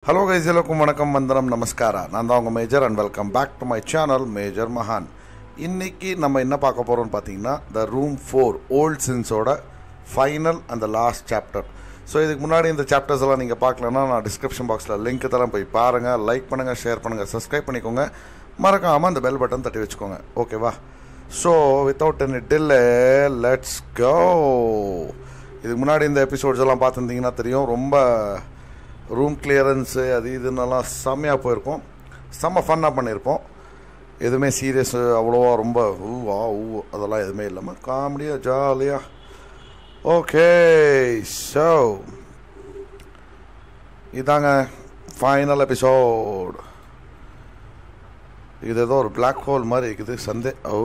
Hello guys எல்லோருக்கும் வணக்கம் வந்தனம் நமஸ்காரா நான் தான் உங்கள் major and welcome back to my channel major மகான் இன்னைக்கு நம்ம என்ன பார்க்க போகிறோம்னு பார்த்தீங்கன்னா த ரூம் ஃபோர் ஓல்ட் சின்ஸோட ஃபைனல் அந்த லாஸ்ட் சாப்டர் ஸோ இதுக்கு முன்னாடி இந்த சாப்டர்ஸ் எல்லாம் நீங்கள் பார்க்கலன்னா நான் டிஸ்கிரிப்ஷன் பாக்ஸில் லிங்க் தரேன் போய் பாருங்கள் லைக் பண்ணுங்கள் ஷேர் பண்ணுங்கள் சப்ஸ்கிரைப் பண்ணிக்கோங்க மறக்காமல் அந்த பெல் பட்டன் தட்டி வச்சுக்கோங்க ஓகேவா so without any delay let's go இதுக்கு முன்னாடி இந்த எபிசோட்ஸ் எல்லாம் பார்த்துருந்தீங்கன்னா தெரியும் ரொம்ப ரூம் கிளியரன்ஸு அது இதுன்னெல்லாம் செம்மையாக போயிருக்கும் செம்ம ஃபன்னாக பண்ணியிருப்போம் எதுவுமே சீரியஸ் அவ்வளோவா ரொம்ப ஊ ஆ ஊ அதெல்லாம் எதுவுமே இல்லாமல் காமெடியாக ஜாலியாக ஓகே ஸோ இதாங்க ஃபைனல் எபிசோட் இது ஏதோ ஒரு பிளாக் ஹோல் மாதிரி இருக்குது சந்தே ஓ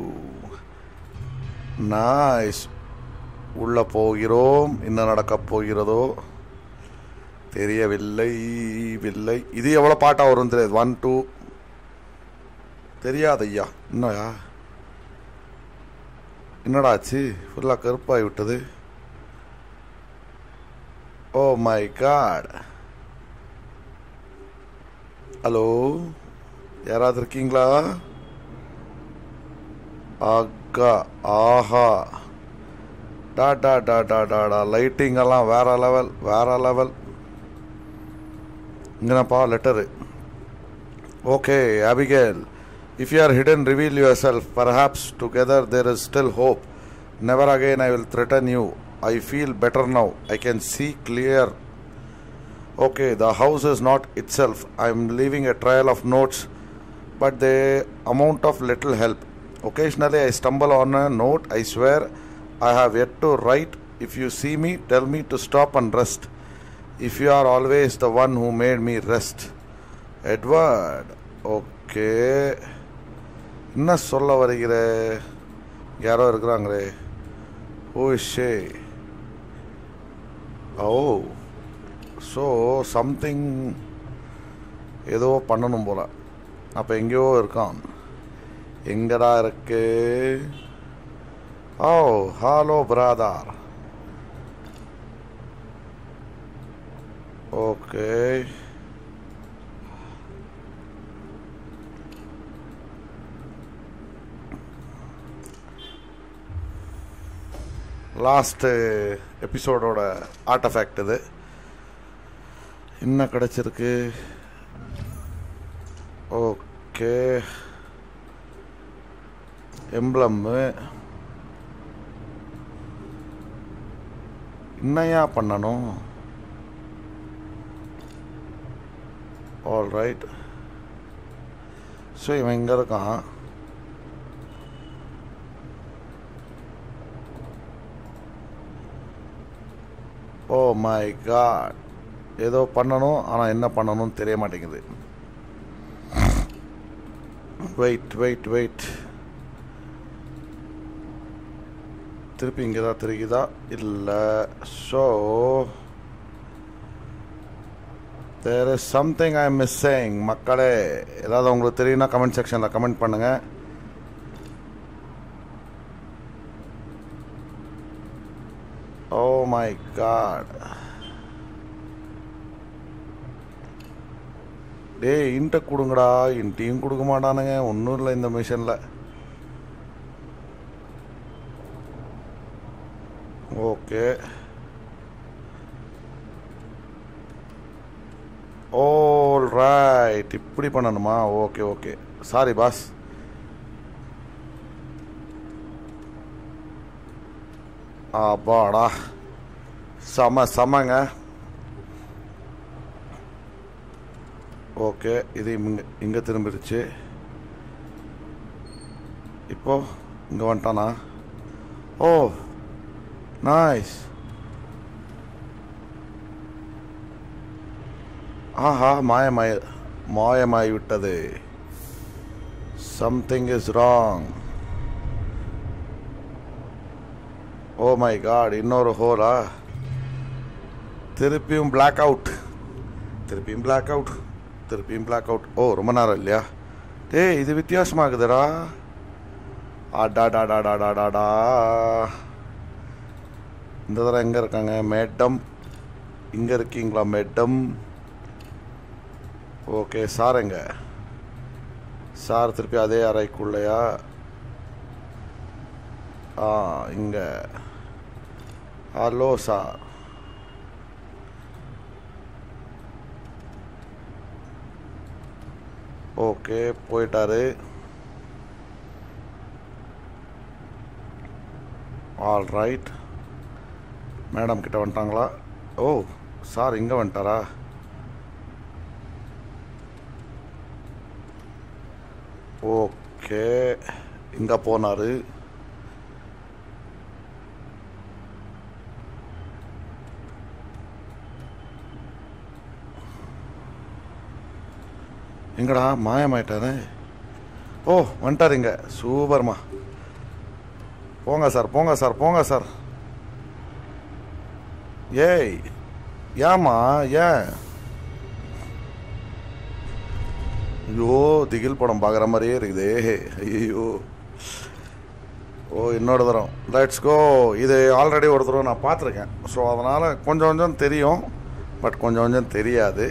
நாய்ஸ் உள்ளே போகிறோம் என்ன நடக்கப் போகிறதோ தெரியவில்லை வில்லை இது எவ்வளோ பாட்டாக வரும் தெரியாது ஒன் டூ தெரியாது ஐயா என்னயா என்னடா ஆச்சு ஃபுல்லாக கருப்பாகி விட்டது ஓ மை காட் ஹலோ யாராவது இருக்கீங்களா அக்கா ஆஹா டா டா டா டா டா டா லைட்டிங் எல்லாம் வேற லெவல் வேற லெவல் இங்கனப்பா letter okay Abigail if you are hidden reveal yourself perhaps together there is still hope never again I will threaten you I feel better now I can see clear okay the house is not itself i am leaving a trail of notes but they amount of little help occasionally i stumble on a note i swear i have yet to write if you see me tell me to stop and rest if you are always the one who made me rest edward okay என்ன சொல்ல வருகிற யாரோ இருக்கிறாங்களே ஓ ஷே ஓ so something ஏதோ பண்ணணும் போல அப்போ எங்கேயோ இருக்கான் எங்கடா இருக்கு oh hello brother okay last எபிசோடோட ஆர்ட் எஃபெக்ட் இது என்ன கிடச்சிருக்கு ஓகே எம்ப்ளம்மு என்னையா பண்ணணும் ஆல் ரைட் ஸோ இவன் இங்கே இருக்கான் ஓ மை காட் ஏதோ பண்ணணும் ஆனால் என்ன பண்ணணும்னு தெரிய மாட்டேங்குது வெயிட் வெயிட் வெயிட் திருப்பி இங்கே தான் தெரியுதா இல்லை so there is something I missing மக்களே ஏதாவது உங்களுக்கு தெரியும்னா கமெண்ட் செக்ஷனில் கமெண்ட் பண்ணுங்கள் ஓ மை காட் டேய் இன்ட்ட கொடுங்கடா இன்ட்டையும் கொடுக்க மாட்டானுங்க ஒன்றும் இல்லை இந்த மிஷனில் ஓகே ஓல் ரைட் இப்படி பண்ணணுமா ஓகே ஓகே சாரி பாஸ் அப்பாடா செம செமங்க ஓகே இது இங்கே இங்கே திரும்பிடுச்சு இப்போ இங்கே வந்துட்டானா ஓ நாய்ஸ் ஆஹா மாயமாய மாயமாய் விட்டது something is wrong oh my God இன்னொரு ஹோலா திருப்பியும் பிளாக் அவுட் திருப்பியும் பிளாக் அவுட் திருப்பியும் பிளாக் அவுட் ஓ ரொம்ப நேரம் இல்லையா டேய் இது வித்தியாசமாகுதுடா அடாடாடாடாடாடா இந்த தடவை எங்கே இருக்காங்க மேடம் இங்கே இருக்கீங்களா மேடம் ஓகே சார் எங்க சார் திருப்பி அதே அறைக்குள்ளையா ஆ இங்க ஹலோ சார் ஓகே போயிட்டாரு ஆல் ரைட் மேடம் கிட்ட வந்துட்டாங்களா ஓ சார் இங்கே வந்துட்டாரா ஓகே இங்கே போனார் எங்கடா மாயமாயிட்டாரு ஓ வந்துட்டாருங்க சூப்பர்மா போங்க சார் போங்க சார் போங்க சார் ஏய் ஏம்மா ஏன் ஐயோ திகில் படம் பார்க்குற மாதிரியே இருக்குதே ஐயோ ஓ இன்னொரு தரம் லெட்ஸ் கோ இது ஆல்ரெடி ஒரு தடவை நான் பார்த்துருக்கேன் ஸோ அதனால் கொஞ்சம் கொஞ்சம் தெரியும் பட் கொஞ்சம் கொஞ்சம் தெரியாது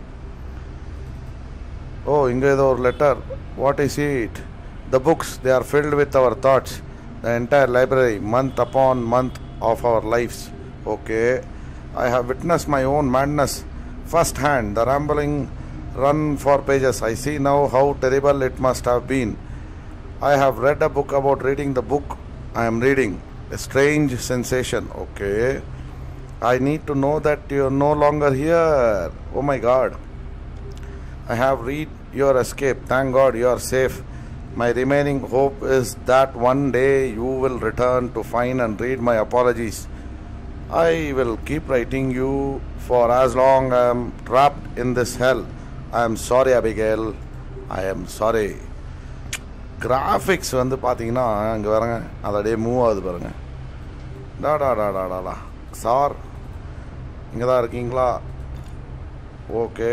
ஓ இங்கே ஏதோ ஒரு letter what is it the books they are filled with our thoughts the entire library month upon month of our lifes okay I have witness my own madness first hand the rambling run for pages. I see now how terrible it must have been. I have read a book about reading the book I am reading. A strange sensation. Okay. I need to know that you're no longer here. Oh my god. I have read your escape. Thank God you are safe. My remaining hope is that one day you will return to find and read my apologies. I will keep writing you for as long I am trapped in this hell. I am sorry, Abigail. I am sorry. Graphics வந்து பார்த்தீங்கன்னா இங்கே வரங்க அது அப்படியே move ஆகுது பாருங்க Tata Tata Tata sir இங்கே தான் இருக்கீங்களா ஓகே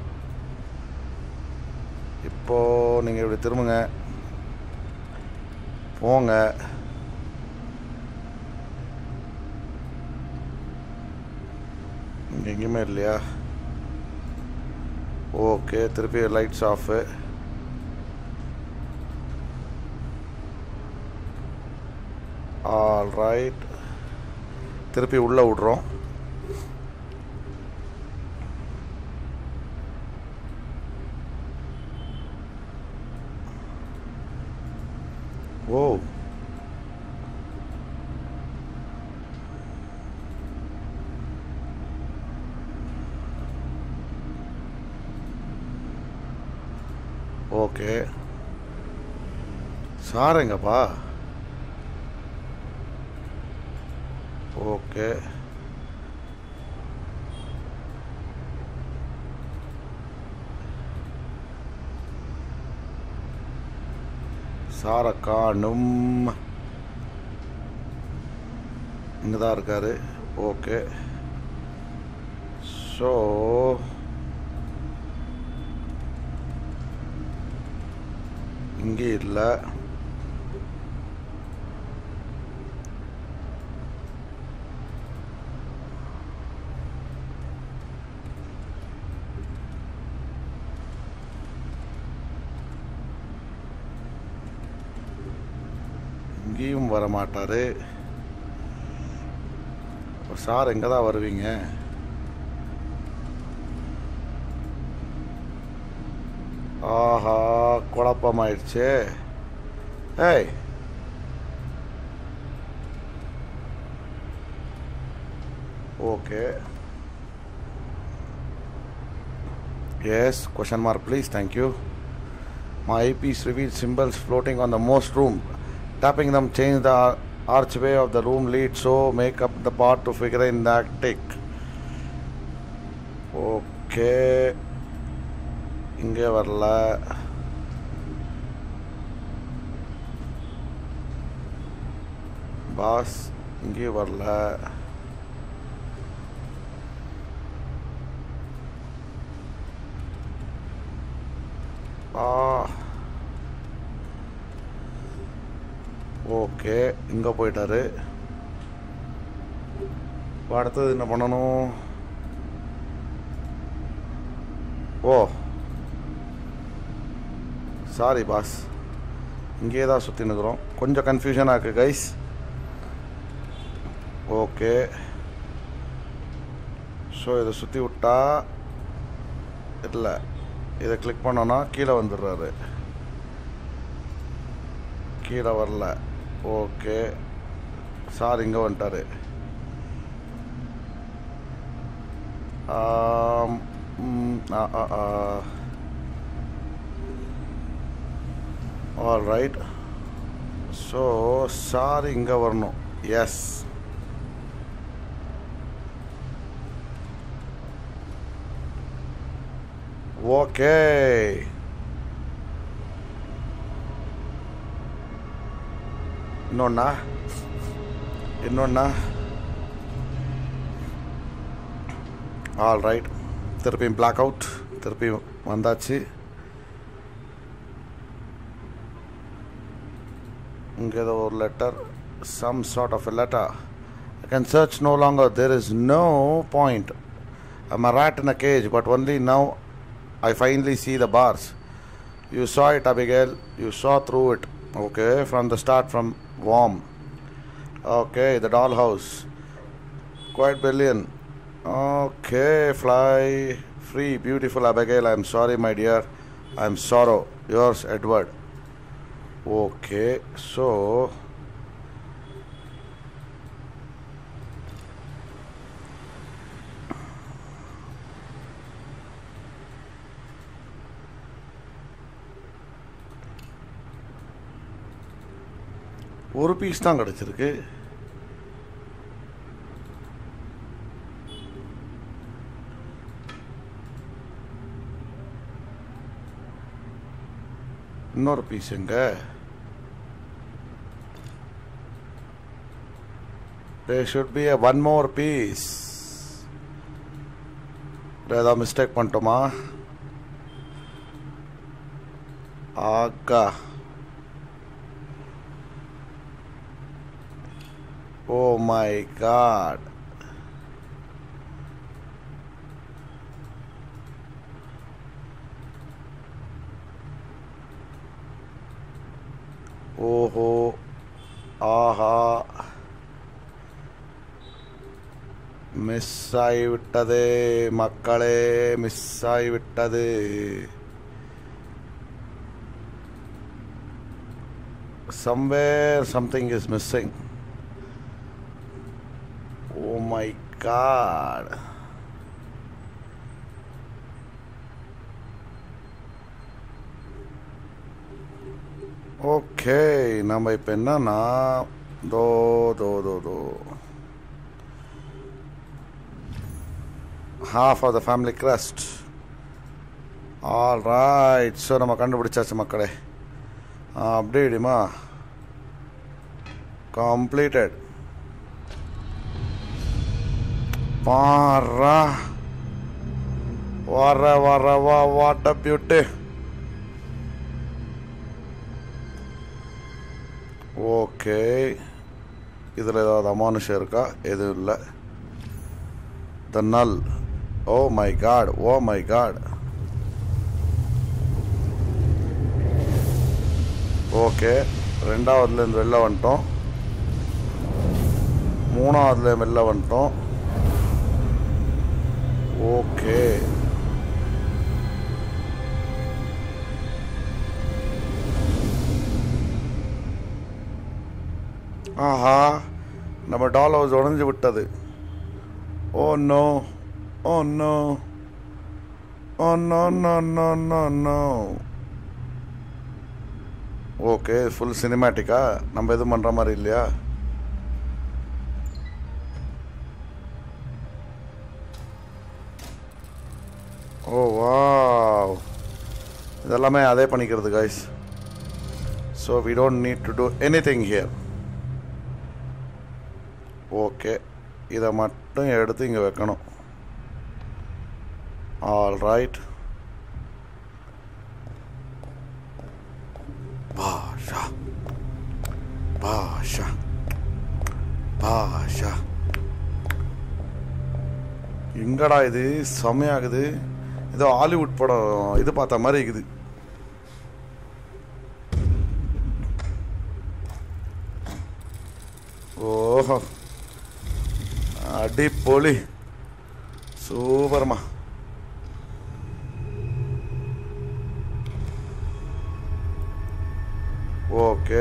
இப்போ நீங்கள் இப்படி திரும்புங்க போங்க இங்கே எங்கேயுமே இல்லையா ஓகே திருப்பி லைட்ஸ் ஆஃபு ஆல் ரைட் திருப்பி உள்ளே விட்றோம் ஓ ஓகே சார் எங்கப்பா ஓகே சாரை காணும் இங்கே தான் இருக்காரு ஓகே ஸோ இங்கே இல்லை இங்கேயும் வர மாட்டாரு சார் எங்கே தான் வருவீங்க ஆஹா குழப்பமாயிடுச்சு ஏய் okay yes question mark please thank you My eyepiece reveals symbols floating on the most room. Tapping them change the ar- archway of the room lead so make up the part to figure in the tick. Okay இங்கே வரல pass இங்கே வரல ஆ okay இங்கே போயிட்டாரு இப்போ அடுத்தது என்ன பண்ணணும் ஓ சாரி பாஸ் இங்கே தான் சுற்றி நிற்கிறோம் கொஞ்சம் கன்ஃபியூஷனாக இருக்குது கைஸ் ஓகே ஸோ இதை சுற்றி விட்டா இல்லை இதை கிளிக் பண்ணோன்னா கீழே வந்துடுறாரு கீழே வரல ஓகே சார் இங்கே வந்துட்டாரு ஆம், ம், ஆ ஆ ஆ ஆல் ரைட் ஸோ சார் இங்கே வரணும் எஸ் ஓகே இன்னொன்னா இன்னொன்னா ஆல் ரைட் திருப்பியும் பிளாக் அவுட் திருப்பியும் வந்தாச்சு இங்கே ஏதோ ஒரு letter some sort of a letter I can search no longer there is no point I'm a rat in a cage but only now I finally see the bars. You saw it, Abigail. You saw through it. Okay, from the start, from warm. Okay, the dollhouse. Quite brilliant. Okay, fly free, beautiful Abigail. I'm sorry, my dear. I'm sorrow. Yours, Edward. Okay, so ஒரு piece தான் கிடச்சிருக்கு இன்னொரு piece எங்க there should be a one more piece ஏதாவது mistake பண்ணிட்டோமா ஆக்கா Oh my god. ஓஹோ ஆஹா miss ஆகிவிட்டது மக்களே மிஸ் ஆகிவிட்டது somewhere something is missing Oh my god. Okay நம்ம இப்போ என்னன்னா தோ தோ தோ தோ half of the family crest all right so நம்ம கண்டுபிடிச்சாச்சு மக்களே ஆ, அப்படியே இடிமா கம்ப்ளீட்டட் பாரா வர வர வா வாட்ட பியூட்டி ஓகே இதில் ஏதாவது அமானுஷம் இருக்கா எதுவும் இல்லை த நல் oh my god oh my god okay ரெண்டாவதுலேருந்து வெளில வந்துட்டோம் மூணாவதுல வெளில வந்துட்டோம் ஓகே ஆஹா நம்ம டால் ஹவுஸ் உடஞ்சி விட்டது oh no oh no oh no no no no no okay full சினிமேட்டிக்கா நம்ம எதுவும் பண்ணுற மாதிரி இல்லையா ஓ வாவ் இதெல்லாமே அதே பண்ணிக்கிறது guys so we don't need to do anything here okay இதை மட்டும் எடுத்து இங்கே வைக்கணும் ஆல் ரைட் பாஷா பாஷா பாஷா எங்கடா இது செம்மையாகுது ஏதோ ஹாலிவுட் படம் இது பார்த்த மாதிரி இருக்குது ஓஹோ அடிப்பொலி சூப்பர்மா okay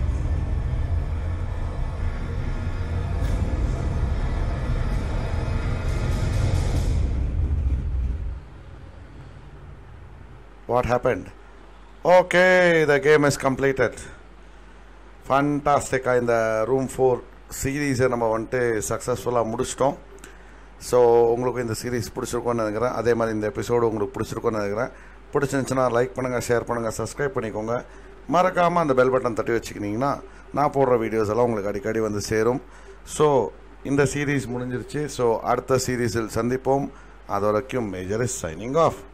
what happened okay the game is completed ஃபண்டாஸ்டிக்காக இந்த ரூம் ஃபோர் சீரீஸை நம்ம வந்துட்டு சக்ஸஸ்ஃபுல்லாக முடிச்சிட்டோம் ஸோ உங்களுக்கு இந்த சீரீஸ் பிடிச்சிருக்கோன்னு நினைக்கிறேன் அதே மாதிரி இந்த எபிசோடு உங்களுக்கு பிடிச்சிருக்கோன்னு நினைக்கிறேன் பிடிச்சிருந்துச்சுன்னா லைக் பண்ணுங்கள் ஷேர் பண்ணுங்கள் சப்ஸ்கிரைப் பண்ணிக்கோங்க மறக்காமல் அந்த பெல் பட்டன் தட்டி வச்சுக்கினீங்கன்னா நான் போடுற வீடியோஸ் எல்லாம் உங்களுக்கு அடிக்கடி வந்து சேரும் ஸோ இந்த சீரீஸ் முடிஞ்சிருச்சு ஸோ அடுத்த சீரீஸில் சந்திப்போம் அது வரைக்கும் மேஜர் இஸ் சைனிங் ஆஃப்